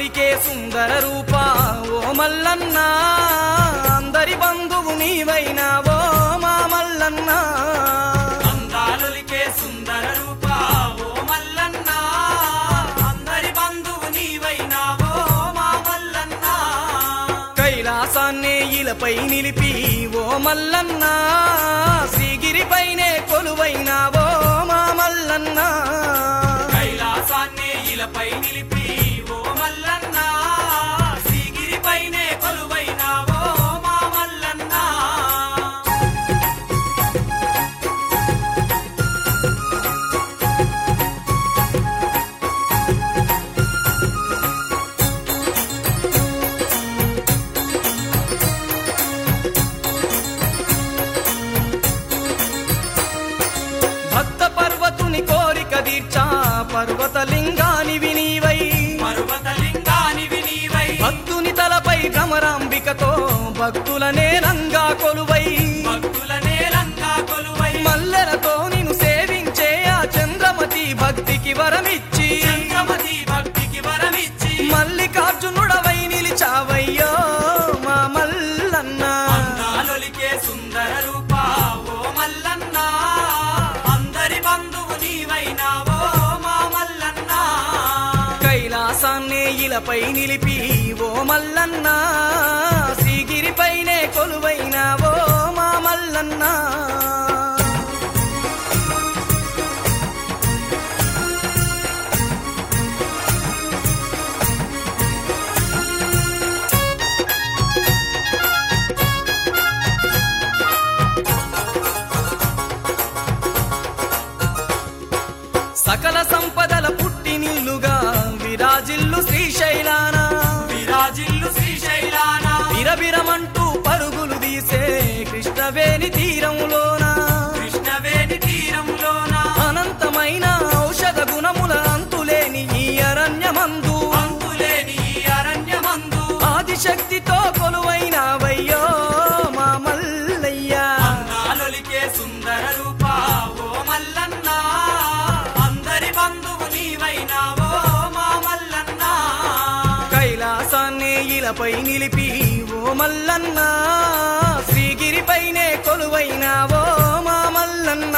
అందాలొలికే సుందర రూప ఓ మల్లన్న అందరి బంధువు నీవైనావో మా మల్లన్న అందాలొలికే సుందర రూప ఓ మల్లన్న అందరి బంధువు నీవైనావో మా మల్లన్న కైలాసాన్నే ఇలపై నిలిపి ఓ మల్లన్న శ్రీగిరిపైనే కొలువైనావో మా మల్లన్న కైలాసాన్ని ఇలపై నిలిపి ఓ మల్లన్న శ్రీగిరిపైనే కొలువైనావో మా మల్లన్న భక్త పర్వతుని కోరిక తీర్చా పర్వత లింగానివి నీవై పర్వతలింగానివి నీవై భక్తుని తలపై భ్రమరాంబికతో భక్తులనే రంగా కొలువై భక్తుల నేలంగా కొలువై మల్లెలతో నిన్ను సేవించే ఆ చంద్రమతి భక్తికి వరమిచ్చి చంద్రమతి భక్తికి వరమిచ్చి మల్లికార్జునుడవై నిలిచావయ్యో మా మల్లన్న అందాలొలికే సుందర రూప ఓ మల్లన్న అందరి బంధువు నీవైనావో మా మల్లన్న కైలాసాన్నే ఇలపై నిలిపి ఓ మల్లన్న శ్రీగిరిపైనే కొలువైనావో మా మల్లన్న సకల సంపదల పుట్టినిల్లుగా విరాజిల్లు శ్రీశైలాన విరాజిల్లు శ్రీశైలాన బిరబిరమంటూ పరుగులు తీసే కృష్ణవేణి తీరంలోన కృష్ణవేణి తీరంలోన అనంతమైన ఔషధ గుణముల అంతులేని ఈ అరణ్యమందు అంతులేని ఈ అరణ్యమందు ఆదిశక్తితో కొలువైనవయ్యో మా మల్లయ్య అందాలొలికే సుందర రూప ఓ మల్లన్న అందరి బంధువు నీవైనావో మా మల్లన్న కైలాసాన్ని ఇలపై నిలిపి ఓ మల్లన్న శ్రీగిరిపైనే కొలువైనావో మా మల్లన్న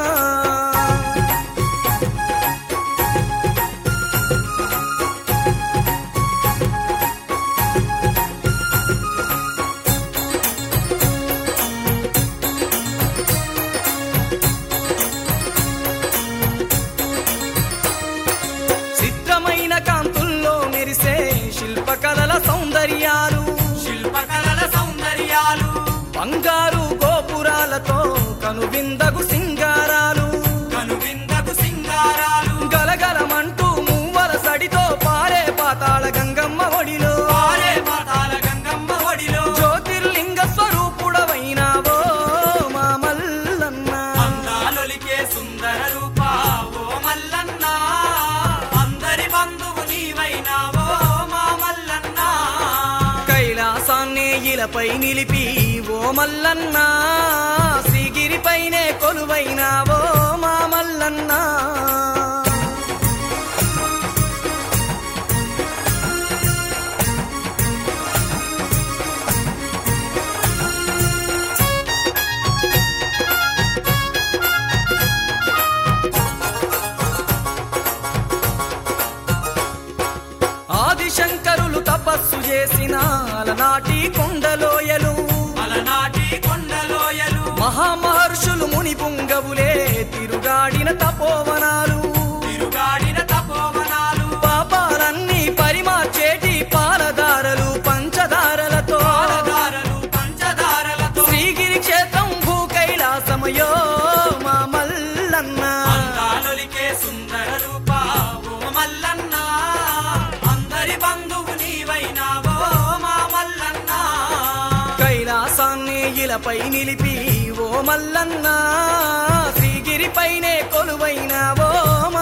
చిత్రమైన కాంతుల్లో మెరిసే శిల్పకళల సౌందర్యాలు శిల్పకళల సౌందర్యాలు బంగారు గోపురాలతో కనువిందగు సింగారాలు కనువిందకు సింగారాలు గలగలమంటూ మూవల సడితో పారే పాతాళ గంగమ్మ ఒడిలో పారే పాతాల గంగమ్మ ఒడిలో జ్యోతిర్లింగ స్వరూపుడవైనావో మా మల్లన్న అందాలొలికే సుందర రూప ఓ మల్లన్న అందరి బంధువు నీవైనావో మా మల్లన్న కైలాసాన్ని ఇలపై నిలిపి ఓ మల్లన్న శ్రీగిరిపైనే కొలువైనావో మా మల్లన్న ఆదిశంకరులు తపస్సు చేసిన అలనాటి కొండలోయలు అలనాటి కొండలోయలు మహామహర్షులు ముని పుంగవులే తిరుగాడిన తపోవనాలు తిరుగాడిన తపోవనాలు పాపాలన్నీ పరిమార్చేటి పాలదారలు పంచదారలతో పాలధారలు పంచదారలతో శ్రీగిరి క్షేత్రం భూ కైలాసమయో మా మల్లన్న అందాలొలికే సుందర రూప ఓ మల్లన్న అందరి బంధువు నీవైనావో మా మల్లన్న కైలాసాన్ని ఇలపై నిలిపి ఓ మల్లన్న శ్రీగిరిపైనే కొలువైనావో